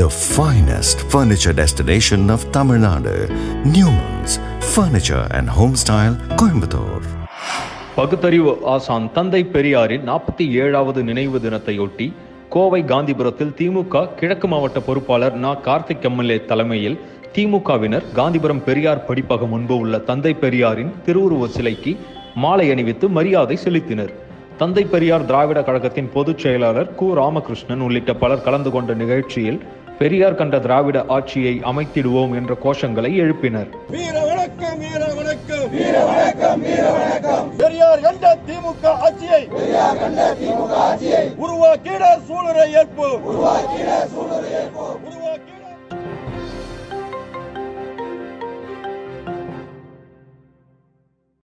the finest furniture destination of Tamil Nadu, Newman's Furniture and Homestyle, Coimbatore. பகுத்தறிவு ஆசான் தந்தை பெரியாரின் நாற்பத்தி ஏழாவது நினைவு தினத்தையொட்டி கோவை காந்திபுரத்தில் திமுக கிழக்கு மாவட்ட பொறுப்பாளர் நா கார்த்திக் எம்எல்ஏ தலைமையில் திமுகவினர் காந்திபுரம் பெரியார் படிப்பகம் முன்பு உள்ள தந்தை பெரியாரின் திருவுருவ சிலைக்கு மாலை அணிவித்து மரியாதை செலுத்தினர் தந்தை பெரியார் திராவிட கழகத்தின் பொதுச் செயலாளர் கு ராமகிருஷ்ணன் உள்ளிட்ட பலர் கலந்து கொண்ட நிகழ்ச்சியில் பெரியார் கண்ட திராவிட ஆட்சியை அமைத்திடுவோம் என்ற கோஷங்களை எழுப்பினர் வீர வணக்கம் வீர வணக்கம் வீர வணக்கம் வீர வணக்கம் பெரியார் கண்ட திமுக ஆட்சியை பெரியார் கண்ட திமுக ஆட்சியை உருவாக்கிட சூழலை ஏற்போம் உருவாக்கிட சூழலை